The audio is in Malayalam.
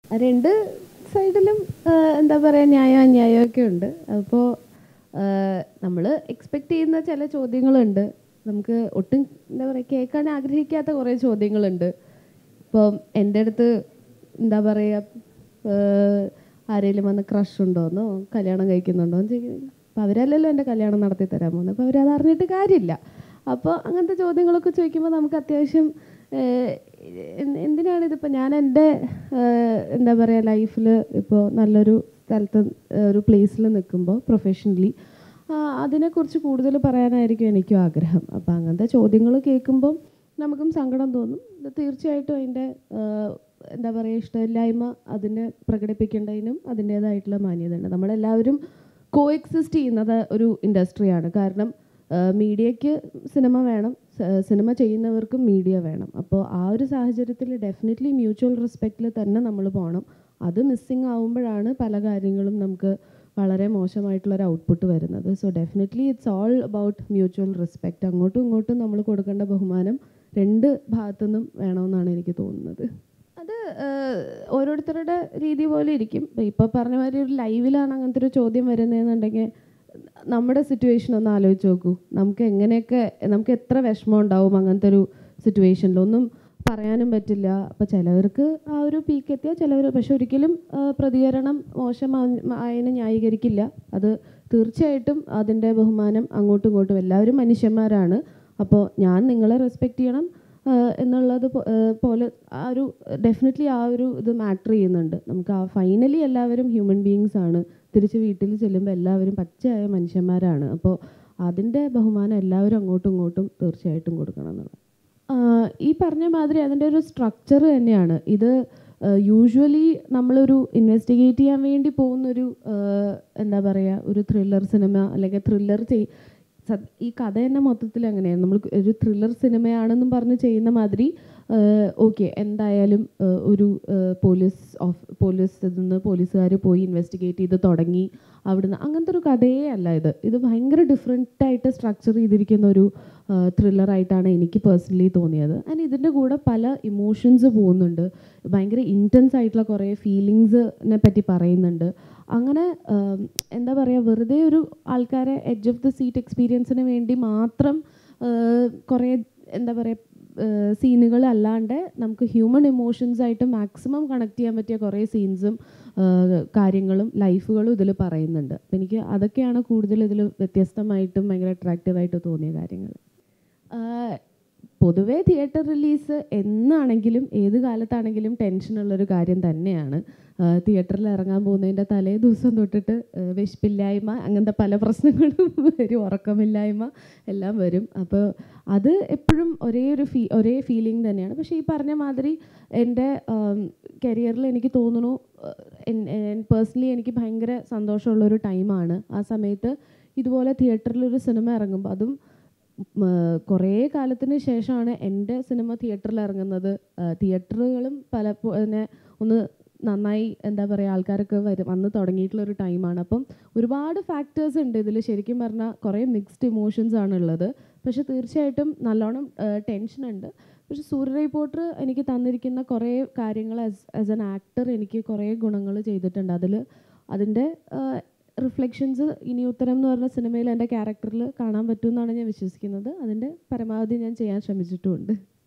രണ്ട് സൈഡിലും എന്താ പറയുക ന്യായം അന്യായമൊക്കെ ഉണ്ട് അപ്പോൾ നമ്മൾ എക്സ്പെക്റ്റ് ചെയ്യുന്ന ചില ചോദ്യങ്ങളുണ്ട് നമുക്ക് ഒട്ടും എന്താ പറയുക കേൾക്കാൻ ആഗ്രഹിക്കാത്ത കുറേ ചോദ്യങ്ങളുണ്ട് ഇപ്പം എൻ്റെ അടുത്ത് എന്താ പറയുക ആരെങ്കിലും വന്ന് ക്രഷ് ഉണ്ടോയെന്നോ കല്യാണം കഴിക്കുന്നുണ്ടോ എന്ന് ചോദിക്കുന്നത് അപ്പോൾ അവരല്ലല്ലോ എൻ്റെ കല്യാണം നടത്തി തരാൻ പോകുന്നത് അപ്പോൾ അവരത് അറിഞ്ഞിട്ട് കാര്യമില്ല അപ്പോൾ അങ്ങനത്തെ ചോദ്യങ്ങളൊക്കെ ചോദിക്കുമ്പോൾ നമുക്ക് അത്യാവശ്യം ഏഹ്, എന്ത് എന്തിനാണ് ഇതിപ്പോൾ ഞാൻ എൻ്റെ ഏഹ്, എന്താ പറയുക ലൈഫിൽ ഇപ്പോൾ നല്ലൊരു സ്ഥലത്ത് ഏഹ്, ഒരു പ്ലേസിൽ നിൽക്കുമ്പോൾ പ്രൊഫഷണലി അതിനെക്കുറിച്ച് കൂടുതൽ പറയാനായിരിക്കും എനിക്കും ആഗ്രഹം അപ്പോൾ അങ്ങനത്തെ ചോദ്യങ്ങൾ കേൾക്കുമ്പം നമുക്കും സങ്കടം തോന്നും ഇത് തീർച്ചയായിട്ടും അതിൻ്റെ ഏഹ്, എന്താ പറയുക ഇഷ്ടമില്ലായ്മ അതിനെ പ്രകടിപ്പിക്കേണ്ടതിനും അതിൻ്റേതായിട്ടുള്ള മാന്യത ഉണ്ട് നമ്മളെല്ലാവരും കോ എക്സിസ്റ്റ് ചെയ്യുന്നത് ഒരു ഇൻഡസ്ട്രിയാണ് കാരണം മീഡിയയ്ക്ക് സിനിമ വേണം സ- സിനിമ ചെയ്യുന്നവർക്കും മീഡിയ വേണം അപ്പോൾ ആ ഒരു സാഹചര്യത്തിൽ ഡെഫിനറ്റ്ലി മ്യൂച്വൽ റെസ്പെക്റ്റിൽ തന്നെ നമ്മൾ പോകണം അത് മിസ്സിങ് ആവുമ്പോഴാണ് പല കാര്യങ്ങളും നമുക്ക് വളരെ മോശമായിട്ടുള്ളൊരു ഔട്ട്പുട്ട് വരുന്നത് so definitely it's all about mutual respect അങ്ങോട്ടും ഇങ്ങോട്ടും നമ്മൾ കൊടുക്കേണ്ട ബഹുമാനം രണ്ട് ഭാഗത്തുനിന്നും വേണമെന്നാണ് എനിക്ക് തോന്നുന്നത് അത് ഏഹ്, ഓരോരുത്തരുടെ രീതി പോലെ ഇരിക്കും ഇപ്പോൾ പറഞ്ഞ മാതിരി ഒരു ലൈവിലാണ് അങ്ങനത്തെ ഒരു ചോദ്യം വരുന്നതെന്നുണ്ടെങ്കിൽ നമ്മുടെ സിറ്റുവേഷൻ ഒന്ന് ആലോചിച്ച് നോക്കൂ നമുക്ക് എങ്ങനെയൊക്കെ നമുക്ക് എത്ര വിഷമം ഉണ്ടാവും അങ്ങനത്തെ ഒരു സിറ്റുവേഷനിൽ ഒന്നും പറയാനും പറ്റില്ല അപ്പോൾ ചിലവർക്ക് ആ ഒരു പീക്ക് എത്തിയാൽ ചിലവർ പക്ഷെ ഒരിക്കലും ആ, പ്രതികരണം മോശമായതിനെ ന്യായീകരിക്കില്ല അത് തീർച്ചയായിട്ടും അതിൻ്റെ ബഹുമാനം അങ്ങോട്ടും ഇങ്ങോട്ടും എല്ലാവരും മനുഷ്യന്മാരാണ് അപ്പോൾ ഞാൻ നിങ്ങളെ റെസ്പെക്റ്റ് ചെയ്യണം ആ, എന്നുള്ളത് പോ- ആ, പോലെ ആ ഒരു ഡെഫിനറ്റ്ലി ആ ഒരു ഇത് മാറ്റർ ചെയ്യുന്നുണ്ട് നമുക്ക് ആ ഫൈനലി എല്ലാവരും ഹ്യൂമൻ ബീയിങ്സ് ആണ് തിരിച്ച് വീട്ടിൽ ചെല്ലുമ്പോൾ എല്ലാവരും പച്ചയായ മനുഷ്യന്മാരാണ് അപ്പോൾ അതിൻ്റെ ബഹുമാനം എല്ലാവരും അങ്ങോട്ടും ഇങ്ങോട്ടും തീർച്ചയായിട്ടും കൊടുക്കണം എന്നുള്ളത് ആഹ് ഈ പറഞ്ഞ മാതിരി അതിൻ്റെ ഒരു സ്ട്രക്ചർ തന്നെയാണ് ഇത് യൂഷ്വലി നമ്മളൊരു ഇൻവെസ്റ്റിഗേറ്റ് ചെയ്യാൻ വേണ്ടി പോകുന്നൊരു ആഹ് എന്താ പറയുക ഒരു ത്രില്ലർ സിനിമ അല്ലെങ്കിൽ ത്രില്ലർ ചെയ് സത്- ഈ കഥ തന്നെ മൊത്തത്തിൽ അങ്ങനെയാണ് നമ്മൾ ഒരു ത്രില്ലർ സിനിമയാണെന്നും പറഞ്ഞ് ചെയ്യുന്ന മാതിരി ഓക്കെ എന്തായാലും ആഹ് ഒരു ആഹ് പോലീസ് ഓഫ് പോലീസ് നിന്ന് പോലീസുകാർ പോയി ഇൻവെസ്റ്റിഗേറ്റ് ചെയ്ത് തുടങ്ങി അവിടുന്ന് അങ്ങനത്തെ ഒരു കഥയേ അല്ല ഇത് ഇത് ഭയങ്കര ഡിഫറെൻ്റ് ആയിട്ട് സ്ട്രക്ചർ ചെയ്തിരിക്കുന്ന ഒരു ത്രില്ലറായിട്ടാണ് എനിക്ക് പേഴ്സണലി തോന്നിയത് ആൻഡ് ഇതിൻ്റെ കൂടെ പല ഇമോഷൻസ് പോകുന്നുണ്ട് ഭയങ്കര ഇൻറ്റൻസ് ആയിട്ടുള്ള കുറേ ഫീലിങ്സിനെ പറ്റി പറയുന്നുണ്ട് അങ്ങനെ ആം, എന്താ പറയുക വെറുതെ ഒരു ആൾക്കാരെ എഡ്ജ് ഓഫ് ദ സീറ്റ് എക്സ്പീരിയൻസിന് വേണ്ടി മാത്രം ആ, കുറേ എന്താ പറയുക സീനുകൾ അല്ലാണ്ട് നമുക്ക് ഹ്യൂമൻ ഇമോഷൻസ് ആയിട്ട് മാക്സിമം കണക്ട് ചെയ്യാൻ പറ്റിയ കുറേ സീൻസും കാര്യങ്ങളും ലൈഫുകളും ഇതിൽ പറയുന്നുണ്ട് അപ്പം എനിക്ക് അതൊക്കെയാണ് കൂടുതൽ ഇതിൽ വ്യത്യസ്തമായിട്ടും ഭയങ്കര അട്രാക്റ്റീവായിട്ട് തോന്നിയ കാര്യങ്ങൾ പൊതുവേ തിയേറ്റർ റിലീസ് എന്നാണെങ്കിലും ഏത് കാലത്താണെങ്കിലും ടെൻഷനുള്ളൊരു കാര്യം തന്നെയാണ് തിയേറ്ററിൽ ഇറങ്ങാൻ പോകുന്നതിൻ്റെ തലേ ദിവസം തൊട്ടിട്ട് ആ, വിശപ്പില്ലായ്മ അങ്ങനത്തെ പല പ്രശ്നങ്ങളും വരും ഉറക്കമില്ലായ്മ എല്ലാം വരും അപ്പോൾ അത് എപ്പോഴും ഒരേ ഒരു ഫീ ഒരേ ഫീലിംഗ് തന്നെയാണ് പക്ഷേ ഈ പറഞ്ഞ മാതിരി എൻ്റെ കരിയറിൽ എനിക്ക് തോന്നുന്നു പേഴ്സണലി എനിക്ക് ഭയങ്കര സന്തോഷമുള്ളൊരു ടൈമാണ് ആ സമയത്ത് ഇതുപോലെ തിയേറ്ററിൽ ഒരു സിനിമ ഇറങ്ങുമ്പോൾ അതും ഉം, ആ, കുറേ കാലത്തിന് ശേഷമാണ് എൻ്റെ സിനിമ തിയേറ്ററിൽ ഇറങ്ങുന്നത് തിയേറ്ററുകളും പലപ്പോഴും ഒന്ന് നന്നായി എന്താ പറയുക ആൾക്കാരൊക്കെ വരും വന്ന് തുടങ്ങിയിട്ടുള്ള ഒരു ടൈമാണ് അപ്പം ഒരുപാട് ഫാക്ടേഴ്സ് ഉണ്ട് ഇതിൽ ശരിക്കും പറഞ്ഞാൽ കുറേ മിക്സ്ഡ് ഇമോഷൻസ് ആണ് ഉള്ളത് പക്ഷെ തീർച്ചയായിട്ടും നല്ലോണം ടെൻഷൻ ഉണ്ട് പക്ഷെ സൂര്യ റിപ്പോർട്ടർ എനിക്ക് തന്നിരിക്കുന്ന കുറേ കാര്യങ്ങൾ ആസ് ആസ് എൻ ആക്ടർ എനിക്ക് കുറേ ഗുണങ്ങൾ ചെയ്തിട്ടുണ്ട് അതിൽ അതിൻ്റെ റിഫ്ലക്ഷൻസ് ഇനി ഉത്തരം എന്ന് പറഞ്ഞ സിനിമയിൽ എൻ്റെ ക്യാരക്ടറിൽ കാണാൻ പറ്റുമെന്നാണ് ഞാൻ വിശ്വസിക്കുന്നത് അതിൻ്റെ പരമാവധി ഞാൻ ചെയ്യാൻ ശ്രമിച്ചിട്ടുമുണ്ട്